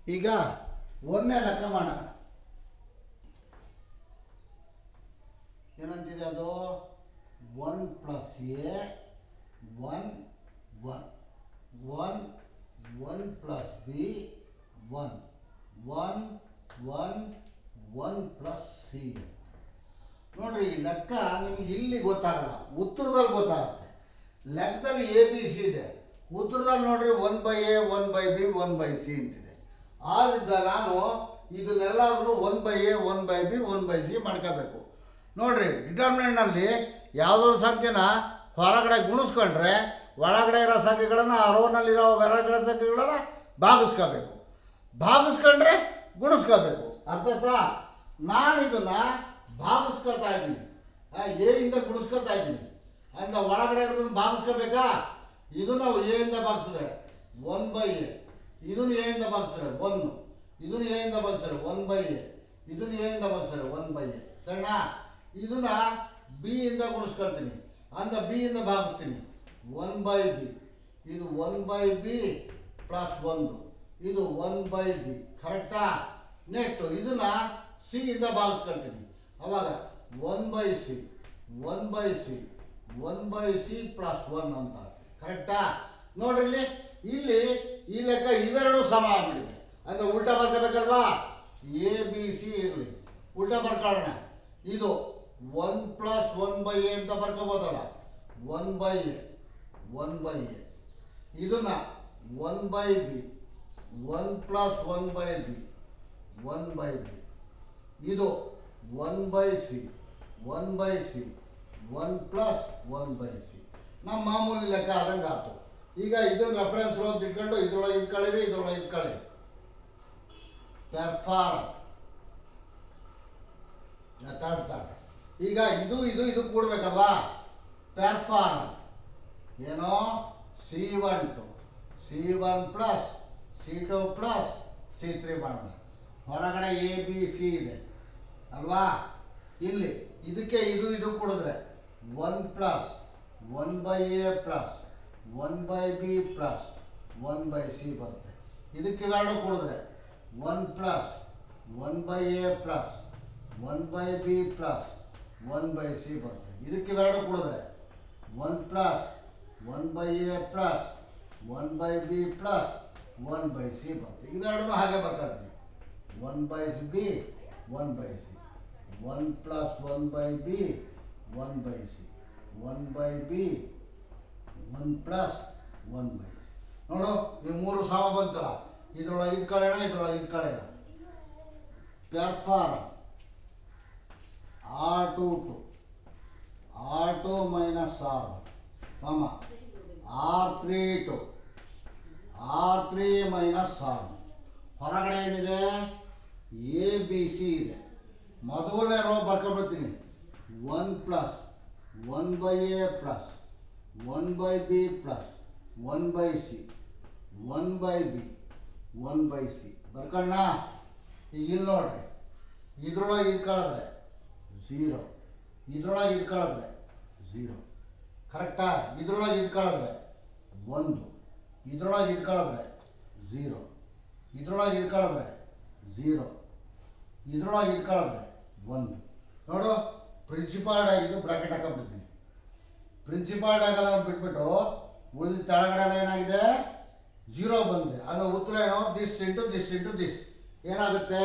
ಈಗ ಒಂದನೇ ಲೆಕ್ಕ ಮಾಡೋಣ ಏನಂತಿದೆ ಅದು one plus a one one one one plus b one one one one plus c ನೋಡ್ರಿ ಈ ಲೆಕ್ಕ ನಿಮಗೆ ಇಲ್ಲಿ ಗೊತ್ತಾಗಲ್ಲ ಉತ್ತರದಲ್ಲಿ ಗೊತ್ತಾಗುತ್ತೆ ಲೆಕ್ಕದಲ್ಲಿ ಎ ಬಿ ಸಿ ಇದೆ ಉತ್ತರದಲ್ಲಿ ನೋಡ್ರಿ one by a one by b one by c ಅಂತಿದೆ ಆದ್ದರಿಂದ ನಾನು ಇದನ್ನೆಲ್ಲಾದ್ರೂ one by a one by b one by c ಮಾಡ್ಕೋಬೇಕು ನೋಡ್ರಿ ಡಿಟರ್ಮಿನೆಂಟ್ನಲ್ಲಿ ಯಾವುದೋ ಸಂಖ್ಯೆನ ಹೊರಗಡೆ ಗುಣಿಸ್ಕೊಂಡ್ರೆ ಒಳಗಡೆ ಇರೋ ಸಂಖ್ಯೆಗಳನ್ನು ಆ ರೋನಲ್ಲಿರೋ ಹೊರಗಡೆ ಸಂಖ್ಯೆಗಳನ್ನ ಭಾಗಿಸ್ಕೋಬೇಕು ಭಾಗಿಸ್ಕೊಂಡ್ರೆ ಗುಣಿಸ್ಕೋಬೇಕು ಅರ್ಥಾಯ್ತಾ ನಾನು ಇದನ್ನ ಭಾಗಿಸ್ಕೊತಾ ಇದ್ದೀನಿ ಆ, ಎ ಇಂದ ಗುಣಿಸ್ಕೊತಾ ಇದ್ದೀನಿ ಅಂದ ಒಳಗಡೆ ಇರೋದನ್ನ ಭಾಗಿಸ್ಕೋಬೇಕಾ ಇದು ನಾವು ಎ ಇಂದ ಭಾಗಿಸಿದ್ರೆ ಒನ್ ಬೈ ಎ ಇದನ್ನು ಎ ಇಂದ ಭಾಗಿಸಿದ್ರೆ ಒನ್ ಇದನ್ನು ಎ ಇಂದ ಭಾಗಿಸಿದ್ರೆ ಒನ್ ಬೈ ಎ ಇದನ್ನು ಎ ಇಂದ ಭಾಗಿಸಿದ್ರೆ ಒನ್ ಬೈ ಎ ಸರಿನಾ ಇದನ್ನ ಬಿ ಇಂದ ಗುಣಿಸ್ಕೊಳ್ತೀನಿ ಅಂದ ಬಿ ಇಂದ ಭಾಗಿಸ್ತೀನಿ ಒನ್ ಬೈ ಬಿ ಇದು ಒನ್ ಬೈ ಬಿ ಪ್ಲಸ್ ಒಂದು ಇದು ಒನ್ ಬೈ ಬಿ ಕರೆಕ್ಟಾ ನೆಕ್ಸ್ಟು ಇದನ್ನ ಸಿ ಇಂದ ಭಾಗಿಸ್ಕೊಳ್ತೀನಿ ಅವಾಗ one by c one by c one by c plus one ಅಂತ ಕರೆಕ್ಟಾ ನೋಡ್ರಿ ಇಲ್ಲಿ ಇಲ್ಲಿ ಈ ಲೆಕ್ಕ ಇವೆರಡು ಸಮ ಆಗ್ಬಿಟ್ಟಿದೆ ಅಂದ್ರೆ ಉಲ್ಟಾ ಬರ್ಕೋಬೇಕಲ್ವಾ ಎ ಬಿ ಸಿ ಇರಲಿ ಉಲ್ಟಾ ಬರ್ಕೊಳ್ಳೋಣ ಇದು one plus one by a ಅಂತ ಬರ್ಕೋಬೋದಲ್ಲ one by a one by a ಇದನ್ನ one by b one plus one by b one by b ಇದು one by c one by c one plus one by c ನಮ್ಮ ಮಾಮೂಲಿ ಲೆಕ್ಕ ಆದಂಗೆ ಆಯ್ತು ಈಗ ಇದನ್ನ ರೆಫರೆನ್ಸ್ ಅಂತ ಇಟ್ಕೊಂಡು ಇದ್ರೊಳಗೆ ಇಟ್ಕೊಳ್ಳಿರಿ ಇದ್ರೊಳಗೆ ಇಟ್ಕೊಳ್ಳಿ ಪೆರ್ಫಾರ್ ಮಾತಾಡ್ತಾರೆ ಈಗ ಇದು ಇದು ಇದು ಕೂಡ್ಬೇಕಲ್ವಾ ಪೆರ್ಫಾರ್ ಏನೋ c one to c one plus c two plus c three ಮಾಡೋಣ ಹೊರಗಡೆ ಎ ಬಿ ಸಿ ಇದೆ ಅಲ್ವಾ ಇಲ್ಲಿ ಇದಕ್ಕೆ ಇದು ಇದು ಕೊಡಿದ್ರೆ one plus one by a plus one by b plus one by c ಬರುತ್ತೆ ಇದಕ್ಕೆ ಇವೆರಡು ಕೊಡಿದ್ರೆ one plus one by a plus one by b plus one by c ಬರುತ್ತೆ ಇದಕ್ಕೆ ಇವೆರಡು ಕೊಡಿದ್ರೆ one plus one by a plus one by b plus one by c ಬರುತ್ತೆ ಇವೆರಡೂ ಹಾಗೆ ಬರ್ಕೊಳ್ತೀನಿ one by b one by c one plus one by b one by c one by b one plus one by c ನೋಡು ಈ ಮೂರು ಸಮ ಬಂತಲ್ಲ ಇದ್ರೊಳಗೆ ಇದ್ಕೊಳ್ಳೋಣ ಇದ್ರೊಳಗೆ ಇದ್ಕೊಳ್ಳೋಣ perform R two to R two minus R ಮಾಮ R three to R three minus R ಹೊರಗಡೆ ಏನಿದೆ ಎ ಬಿ ಸಿ ಇದೆ ಮೊದಲನೇ ರೋ ಬರ್ಕೊಂಡ್ಬಿಡ್ತೀನಿ one plus one by a plus one by b plus one by c one by b one by c ಬರ್ಕಣ್ಣ ಈಗ ಇಲ್ಲಿ ನೋಡ್ರಿ ಇದ್ರೊಳಗೆ ಇದ್ಕೊಳ್ಳೋದ್ರೆ ಝೀರೋ ಇದ್ರೊಳಗೆ ಇದ್ಕೊಳ್ಳೋದ್ರೆ ಝೀರೋ ಕರೆಕ್ಟಾ ಇದ್ರೊಳಗೆ ಇದ್ಕೊಳ್ಳೋದ್ರೆ ಒಂದು ಇದ್ರೊಳಗೆ ಇದ್ಕೊಳ್ಳೋದ್ರೆ ಝೀರೋ ಇದ್ರೊಳಗೆ ಇದ್ಕೊಳ್ಳೋದ್ರೆ ಝೀರೋ ಇದ್ರೊಳಗೆ ಇದ್ಕೊಳ್ಳೋದ್ರೆ ಒಂದು ನೋಡು ಪ್ರಿನ್ಸಿಪಾಲ್ ಇದು ಬ್ರಾಕೆಟ್ ಹಾಕೊಂಡ್ಬಿಡ್ತೀನಿ ಪ್ರಿನ್ಸಿಪಾಲ್ ಆಗಲ್ಲ ಬಿಟ್ಬಿಟ್ಟು ಉಳಿದ ಕೆಳಗಡೆ ಏನಾಗಿದೆ ಜೀರೋ ಬಂದಿದೆ ಅಂದ್ರೆ ಉತ್ತರ ಏನೋ this into this into this ಏನಾಗುತ್ತೆ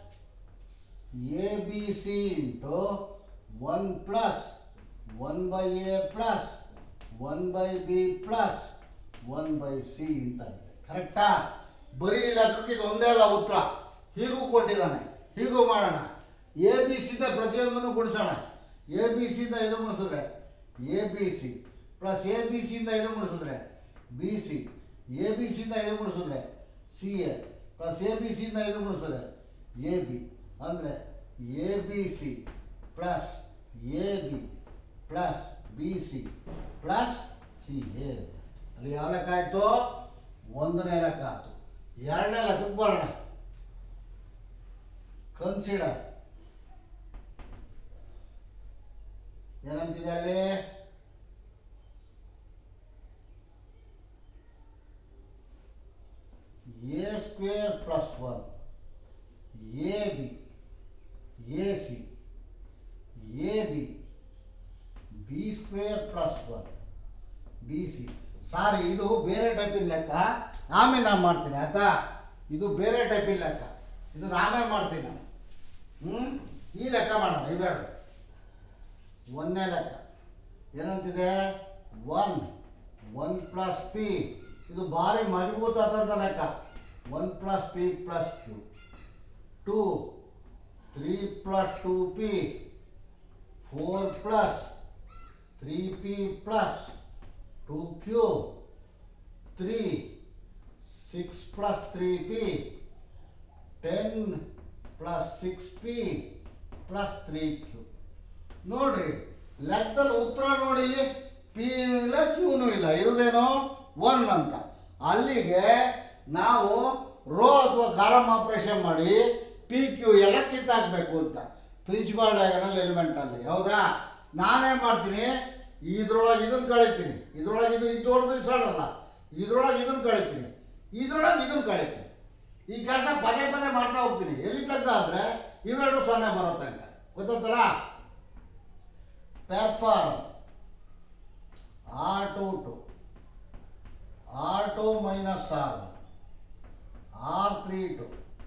a b c into one plus one by a plus one by b plus one by c ಅಂತ ಆಗಿದೆ ಕರೆಕ್ಟಾ ಬರೀ ಲೆಕ್ಕಕ್ಕೆ ಇದು ಒಂದೇ ಅಲ್ಲ ಉತ್ತರ ಹೀಗೂ ಕೊಟ್ಟಿದ್ದಾನೆ ಹೀಗೂ ಮಾಡೋಣ ಎ ಬಿ ಸಿಂದ ಪ್ರತಿಯೊಂದನ್ನು ಗುಣಿಸೋಣ ಎ ಬಿ ಸಿಂದ ಇದು ಗುಣಿಸಿದ್ರೆ a b c plus a b ಸಿಂದ ಇದು ಗುಣಿಸಿದ್ರೆ ಬಿ ಸಿ ಎ ಬಿ ಸಿಂದ ಇದು ಗುಣಿಸಿದ್ರೆ c a plus a b ಸಿಂದ ಇದು ಗುಣಿಸಿದ್ರೆ ಎ ಬಿ ಅಂದರೆ a b c plus a b plus b c plus c a ಅಲ್ಲಿ ಯಾವ ಲೆಕ್ಕ ಆಯಿತು ಒಂದನೇ ಲೆಕ್ಕ ಆಯಿತು ಎರಡನೇ ಲೆಕ್ಕಕ್ಕೆ ಬರೋಣ ಕನ್ಸಿಡರ್ ಏನಂತಿದೆ ಅಲ್ಲಿ a square plus one a b a c a b b square plus one b c sorry ಇದು ಬೇರೆ ಟೈಪಿನ ಲೆಕ್ಕ ಆಮೇಲೆ ನಾನು ಮಾಡ್ತೀನಿ ಆಯ್ತಾ ಇದು ಬೇರೆ ಟೈಪಿನ ಲೆಕ್ಕ ಇದು ಆಮೇಲೆ ಮಾಡ್ತೀನಿ ನಾನು ಹ್ಞೂ ಈ ಲೆಕ್ಕ ಮಾಡೋಣ ಇವೆರಡು ಒಂದನೇ ಲೆಕ್ಕ ಏನಂತಿದೆ ಒನ್ ಒನ್ ಪ್ಲಸ್ ಪಿ ಇದು ಭಾರಿ ಮಜಬೂತ್ ಆದಂಥ ಲೆಕ್ಕ one plus p plus q two three plus two p four plus three p plus two q three six plus three p ten plus six p plus three q ನೋಡ್ರಿ ಲೆಕ್ಕದಲ್ಲಿ ಉತ್ತರ ನೋಡಿ P ಇಲ್ಲ ಕ್ಯೂನು ಇಲ್ಲ ಇರುವುದೇನೋ ಒನ್ ಅಂತ ಅಲ್ಲಿಗೆ ನಾವು row ಅಥವಾ ಕಾಲಮ್ ಆಪರೇಷನ್ ಮಾಡಿ ಪಿ ಕ್ಯೂ ಎಲ್ಲ ಕಿತ್ತಾಕ್ಬೇಕು ಅಂತ ಪ್ರಿನ್ಸಿಪಾಲ್ ಡಯಾಗನಲ್ ಎಲಿಮೆಂಟಲ್ಲಿ ಹೌದಾ ನಾನೇನು ಮಾಡ್ತೀನಿ ಇದ್ರೊಳಗೆ ಇದನ್ನು ಕಳಿತೀನಿ ಇದ್ರೊಳಗೆ ಇದು ಇದು ದೊಡ್ಡದು ಇದು ಸಣ್ಣದಲ್ಲ ಇದ್ರೊಳಗೆ ಇದನ್ನು ಕಳಿತೀನಿ ಇದ್ರೊಳಗೆ ಇದನ್ನು ಕಳಿತೀನಿ ಈ ಕೆಲಸ ಪದೇ ಪದೇ ಮಾಡ್ತಾ ಹೋಗ್ತೀನಿ ಎಲ್ಲಿ ತನಕ ಅಂದರೆ ಇವೆರಡು ಸೊನ್ನೆ ಬರೋ ತನಕ ಗೊತ್ತಲ್ಲ perform R2 to R2 minus R1 R3 to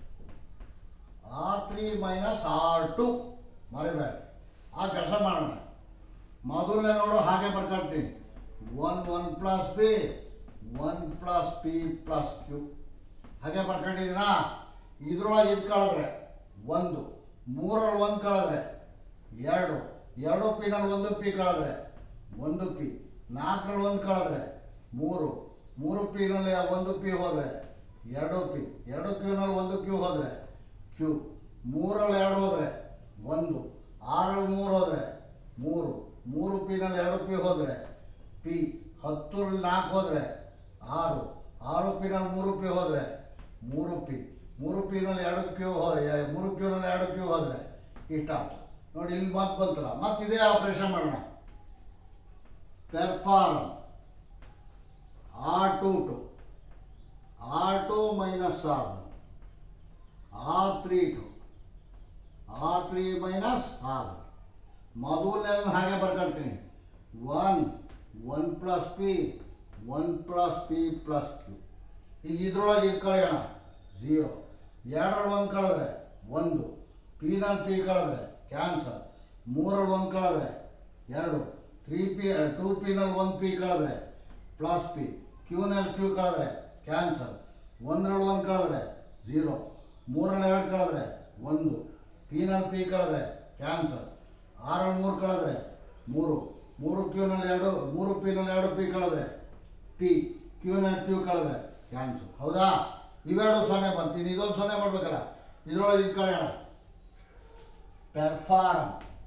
R3 minus R2 ಮರಿಬೇಡ ಆ ಕೆಲಸ ಮಾಡೋಣ ಮೊದಲನೇ ನೋಡು ಹಾಗೆ ಬರ್ಕೊಳ್ತೀನಿ one one plus p one plus p plus q ಹಾಗೆ ಬರ್ಕೊಂಡಿದ್ದೀನಾ ಇದ್ರೊಳಗೆ ಇದು ಕಳೆದ್ರೆ ಒಂದು ಮೂರಲ್ಲಿ ಒಂದು ಕಳೆದ್ರೆ ಎರಡು ಎರಡು ಪಿನಲ್ಲಿ ಒಂದು ಪಿ ಕಳೆದ್ರೆ ಒಂದು ಪಿ ನಾಲ್ಕರಲ್ಲಿ ಒಂದು ಕಳೆದ್ರೆ ಮೂರು ಮೂರು ಪಿನಲ್ಲಿ ಒಂದು ಪಿ ಹೋದರೆ ಎರಡು ಪಿ ಎರಡು ಕ್ಯೂನಲ್ಲಿ ಒಂದು ಕ್ಯೂ ಹೋದರೆ ಕ್ಯೂ ಮೂರಲ್ಲಿ ಎರಡು ಹೋದರೆ ಒಂದು ಆರಲ್ಲಿ ಮೂರು ಹೋದರೆ ಮೂರು ಮೂರು ಪಿನಲ್ಲಿ ಎರಡು ಪಿ ಹೋದರೆ ಪಿ ಹತ್ತರಲ್ಲಿ ನಾಲ್ಕು ಹೋದರೆ ಆರು ಆರು ಪಿನಲ್ಲಿ ಮೂರು ಪಿ ಹೋದರೆ ಮೂರು ಪಿ ಮೂರು ಪಿನಲ್ಲಿ ಎರಡು ಕ್ಯೂ ಹೋ ಎ- ಮೂರು ಕ್ಯೂನಲ್ಲಿ ಎರಡು ಕ್ಯೂ ಹೋದರೆ ಇಷ್ಟಾಯ್ತು ನೋಡಿ ಇಲ್ಲಿ ಮತ್ತೆ ಬಂತಲ್ಲ ಮತ್ತೆ ಇದೇ ಆಪರೇಷನ್ ಮಾಡೋಣ perform R two to R two minus R one R three to R three minus R ಮೊದಲನೇ ಹಾಗೆ ಬರ್ಕೊಳ್ತೀನಿ one one plus p one plus p plus q ಈಗ ಇದ್ರೊಳಗೆ ಇದು ಕಳೆಯೋಣ ಝೀರೋ ಎರಡರಲ್ಲಿ ಒಂದು ಕಳೆದ್ರೆ ಒಂದು ಪಿನಲ್ಲಿ ಪಿ ಕಳೆದ್ರೆ ಕ್ಯಾನ್ಸಲ್ ಮೂರಲ್ಲಿ ಒಂದು ಕಳೆದ್ರೆ ಎರಡು ತ್ರೀ ಪಿ ಟೂ ಪಿನಲ್ಲಿ ಒಂದು ಪಿ ಕಳೆದ್ರೆ ಪ್ಲಸ್ ಪಿ ಕ್ಯೂನಲ್ಲಿ ಕ್ಯೂ ಕಳೆದ್ರೆ ಕ್ಯಾನ್ಸಲ್ ಒಂದರಲ್ಲಿ ಒಂದು ಕಳೆದ್ರೆ ಝೀರೋ ಮೂರಲ್ಲಿ ಎರಡು ಕಳೆದ್ರೆ ಒಂದು ಪಿನಲ್ಲಿ ಪಿ ಕಳೆದ್ರೆ ಕ್ಯಾನ್ಸಲ್ ಆರಲ್ಲಿ ಮೂರು ಕಳೆದ್ರೆ ಮೂರು ಮೂರು ಕ್ಯೂನಲ್ಲಿ ಎರಡು ಮೂರು ಪಿನಲ್ಲಿ ಎರಡು ಪಿ ಕಳೆದ್ರೆ ಪಿ ಕ್ಯೂನಲ್ಲಿ ಕ್ಯೂ ಕಳೆದ್ರೆ ಕ್ಯಾನ್ಸಲ್ ಹೌದಾ ಇವೆರಡು ಸೊನ್ನೆ ಬಂತು ಇನ್ನು ಇದೊಂದು ಸೊನ್ನೆ ಮಾಡ್ಬೇಕಲ್ಲ ಇದ್ರೊಳಗೆ ಇದು ಕಳೆಯೋಣ ಪೆರ್ಫಾರ್ಮ್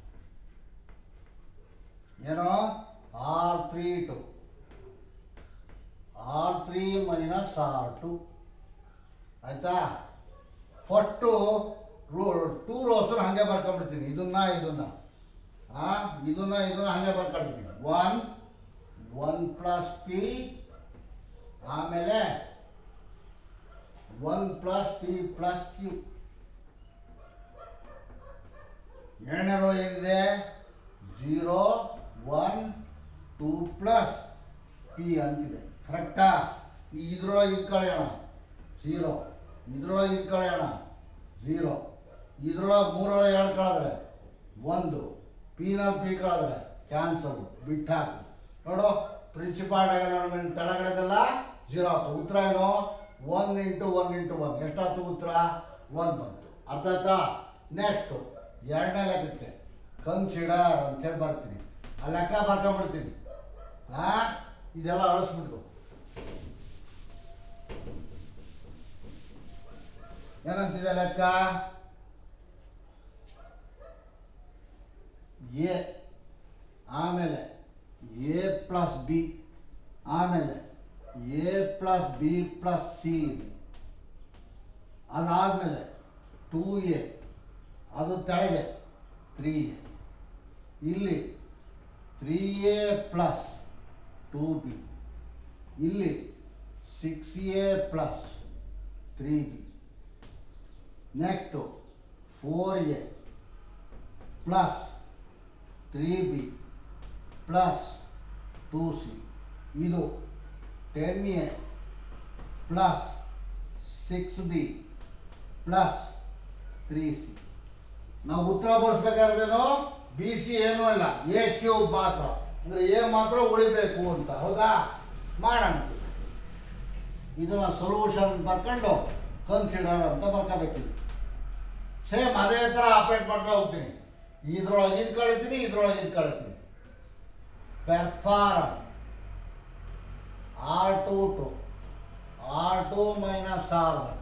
ಏನೋ R three to R three minus R two ಆಯ್ತಾ ಫಸ್ಟು ರೋ ಟೂ ರೋಸನ್ನು ಹಾಗೆ ಬರ್ಕೊಂಡ್ಬಿಡ್ತೀನಿ ಇದನ್ನ ಇದನ್ನ ಆ ಇದನ್ನ ಇದನ್ನ ಹಾಗೆ ಬರ್ಕೊಂಡ್ಬಿಡ್ತೀನಿ ಒನ್ ಒನ್ ಪ್ಲಸ್ ಪಿ ಆಮೇಲೆ one plus p plus q ಎರಡನೇ ರೋ ಏನಿದೆ zero one two plus p ಅಂತಿದೆ ಕರೆಕ್ಟಾ ಈ ಇದ್ರೊಳಗೆ ಇದು ಕಳೆಯೋಣ ಝೀರೋ ಇದ್ರೊಳಗೆ ಇದು ಕಳೆಯೋಣ ಝೀರೋ ಇದ್ರೊಳಗೆ ಮೂರೊಳಗೆ ಎರಡು ಕಳೆದ್ರೆ ಒಂದು ಪಿನಲ್ಲಿ ಪಿ ಕಳೆದ್ರೆ ಕ್ಯಾನ್ಸಲ್ ಬಿಟ್ಟು ಹಾಕು ನೋಡು ಪ್ರಿನ್ಸಿಪಾಲ್ ಡಯಾಗ್ರಾಮ್ ಕೆಳಗಡೆದೆಲ್ಲ ಝೀರೋ ಆಯ್ತು ಉತ್ತರ ಏನು one into one into one ಎಷ್ಟಾಯ್ತು ಉತ್ತರ ಒನ್ ಬಂತು ಅರ್ಥ ಆಯ್ತಾ ನೆಕ್ಸ್ಟು ಎರಡನೇ ಲೆಕ್ಕಕ್ಕೆ ಕನ್ಸಿಡರ್ ಅಂತೇಳಿ ಬರ್ತೀನಿ ಆ ಲೆಕ್ಕ ಬರ್ಕೊಂಡ್ಬಿಡ್ತೀನಿ ಹಾ ಇದೆಲ್ಲ ಅಳಿಸ್ಬಿಟ್ಟು ಏನಂತಿದೆ ಲೆಕ್ಕ ಎ ಆಮೇಲೆ ಎ ಪ್ಲಸ್ ಬಿ ಆಮೇಲೆ a plus b plus c ಇದೆ ಅದಾದಮೇಲೆ ಟೂ ಎ ಅದು ತೆಳಗೆ ತ್ರೀ ಎ ಇಲ್ಲಿ three a plus two b ಇಲ್ಲಿ six a plus three b next four a plus three b plus two c ಇದು ten a plus six b plus three c ನಾವು ಉತ್ತರ ಬರೆಸ್ಬೇಕಾದ್ರೇನು B C ಏನೂ ಇಲ್ಲ A cube ಮಾತ್ರ ಅಂದರೆ A ಮಾತ್ರ ಉಳಿಬೇಕು ಅಂತ ಹೌದಾ ಮಾಡೋಣ ಇದನ್ನ ಸೊಲ್ಯೂಷನ್ ಬರ್ಕೊಂಡು ಕನ್ಸಿಡರ್ ಅಂತ ಬರ್ಕೋಬೇಕಿದೆ ಸೇಮ್ ಅದೇ ಥರ ಆಪ್ರೇಟ್ ಮಾಡ್ತಾ ಹೋಗ್ತೀನಿ ಇದ್ರೊಳಗೆ ಇದು ಕಳಿತೀನಿ ಇದ್ರೊಳಗೆ ಇದು ಕಳಿತೀನಿ perform R two to R two minus R one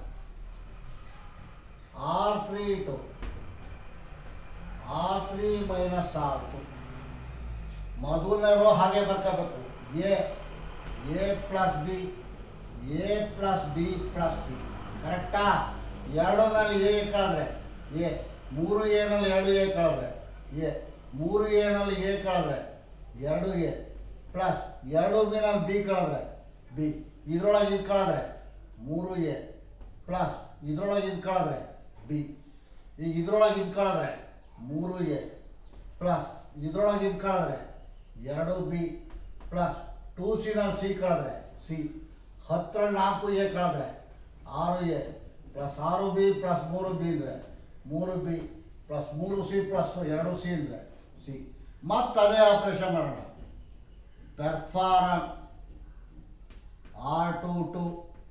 R three to R three minus R two ಮೊದಲನೇ ರೋ ಹಾಗೆ ಬರ್ಕೋಬೇಕು a a plus b a plus b plus c ಕರೆಕ್ಟಾ ಎರಡರಲ್ಲಿ ಎ ಕಳೆದ್ರೆ ಎ ಮೂರು ಎನಲ್ಲಿ ಎರಡು ಎ ಕಳೆದ್ರೆ ಎ ಮೂರು ಎನಲ್ಲಿ ಎ ಕಳೆದ್ರೆ ಎರಡು ಎ ಪ್ಲಸ್ ಎರಡು ಬಿನಲ್ಲಿ ಬಿ ಕಳೆದ್ರೆ ಬಿ ಇದ್ರೊಳಗೆ ಇದು ಕಳೆದ್ರೆ ಮೂರು ಎ ಪ್ಲಸ್ ಇದ್ರೊಳಗೆ ಇದು ಕಳೆದ್ರೆ ಬಿ ಈಗ ಇದ್ರೊಳಗೆ ಇದು ಕಳೆದ್ರೆ ಮೂರು ಎ ಪ್ಲಸ್ ಇದ್ರೊಳಗೆ ಇದು ಕಳೆದ್ರೆ ಎರಡು ಬಿ ಪ್ಲಸ್ ಟೂ ಸಿನಲ್ಲಿ ಸಿ ಕಳೆದ್ರೆ ಸಿ ಹತ್ತರಲ್ಲಿ ನಾಲ್ಕು ಎ ಕಳೆದ್ರೆ ಆರು ಎ ಪ್ಲಸ್ ಆರು ಬಿ ಪ್ಲಸ್ ಮೂರು ಬಿ ಅಂದರೆ ಮೂರು ಬಿ ಪ್ಲಸ್ ಮೂರು ಸಿ ಪ್ಲಸ್ ಎರಡು ಸಿ ಅಂದರೆ ಸಿ ಮತ್ತೆ ಅದೇ ಆಪ್ರೇಷನ್ ಮಾಡೋಣ perform R two to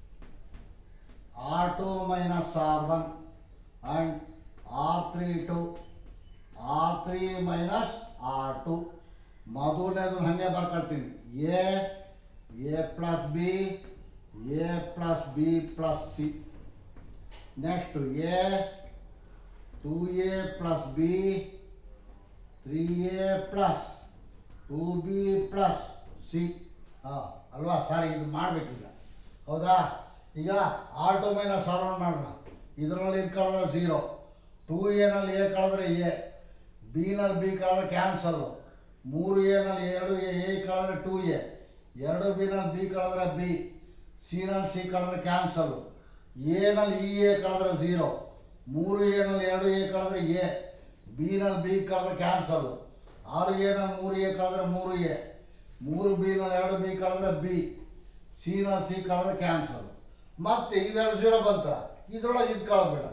R two minus R one and R three to R three minus R two ಮೊದಲನೇದು ಹಾಗೆ ಬರ್ಕೊಳ್ತೀನಿ a a plus b a plus b plus c next A two a plus b three a plus two b plus c ಹಾಂ ಅಲ್ವಾ sorry ಇದು ಮಾಡಬೇಕೀಗ ಹೌದಾ ಈಗ R two minus R one ಮಾಡೋಣ ಇದರಲ್ಲಿ ಇದು ಕಳೆದ್ರೆ ಝೀರೋ ಟೂ ಎನಲ್ಲಿ ಎ ಕಳೆದ್ರೆ ಎ ಬಿನಲ್ಲಿ ಬಿ ಕಳೆದ್ರೆ ಕ್ಯಾನ್ಸಲ್ಲು ಮೂರು ಎನಲ್ಲಿ ಎರಡು ಎ ಎ ಕಳೆದ್ರೆ ಟೂ ಎ ಎರಡು ಬಿನಲ್ಲಿ ಬಿ ಕಳೆದ್ರೆ ಬಿ ಸಿನಲ್ಲಿ ಸಿ ಕಳೆದ್ರೆ ಕ್ಯಾನ್ಸಲ್ಲು ಎನಲ್ಲಿ ಇ ಎ ಕಳೆದ್ರೆ ಝೀರೋ ಮೂರು ಎನಲ್ಲಿ ಎರಡು ಎ ಕಳೆದ್ರೆ ಎ ಬಿನಲ್ಲಿ ಬಿ ಕಳೆದ್ರೆ ಕ್ಯಾನ್ಸಲ್ಲು ಆರು ಎನಲ್ಲಿ ಮೂರು ಎ ಕಳೆದ್ರೆ ಮೂರು ಎ ಮೂರು ಬಿನಲ್ಲಿ ಎರಡು ಬಿ ಕಳೆದ್ರೆ ಬಿ ಸಿನಲ್ಲಿ ಸಿ ಕಳೆದ್ರೆ ಕ್ಯಾನ್ಸಲ್ ಮತ್ತೆ ಇವೆರಡು ಝೀರೋ ಬಂತ ಇದ್ರೊಳಗೆ ಇದು ಕಳೆದ್ಬೇಡ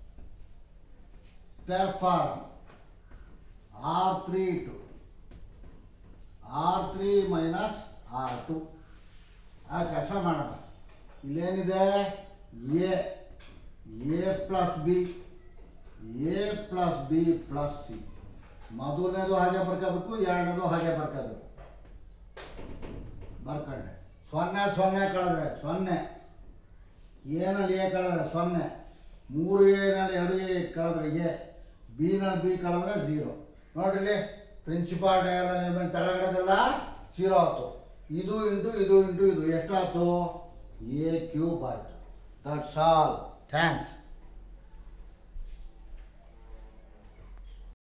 perform R three to R three minus R two ಆ ಕೆಲಸ ಮಾಡೋಣ ಇಲ್ಲೇನಿದೆ a a plus b a plus b plus c ಮೊದಲನೇದು ಹಾಗೆ ಬರ್ಕೋಬೇಕು ಎರಡನೇದು ಹಾಗೆ ಬರ್ಕೋಬೇಕು ಬರ್ಕೊಂಡೆ ಸೊನ್ನೆ ಸೊನ್ನೆ ಕಳೆದ್ರೆ ಸೊನ್ನೆ ಏನಲ್ಲಿ ಎ ಕಳೆದ್ರೆ ಸೊನ್ನೆ ಮೂರು ಎನಲ್ಲಿ ಎರಡು ಎ ಕಳೆದ್ರೆ ಎ ಬಿನಲ್ಲಿ ಬಿ ಕಳೆದ್ರೆ ಝೀರೋ ನೋಡ್ರಿ ಪ್ರಿನ್ಸಿಪಾಲ್ ಡಯಲ್ ಎಲಿಮೆಂಟ್ ತೆಳಗಡೆದೆಲ್ಲ ಝೀರೋ ಆಯ್ತು ಇದು ಇಂಟು ಇದು ಇಂಟು ಇದು ಎಷ್ಟಾಯ್ತು ಎ ಕ್ಯೂಬ್ ಆಯಿತು ದಟ್ಸ್ ಆಲ್ ಥ್ಯಾಂಕ್ಸ್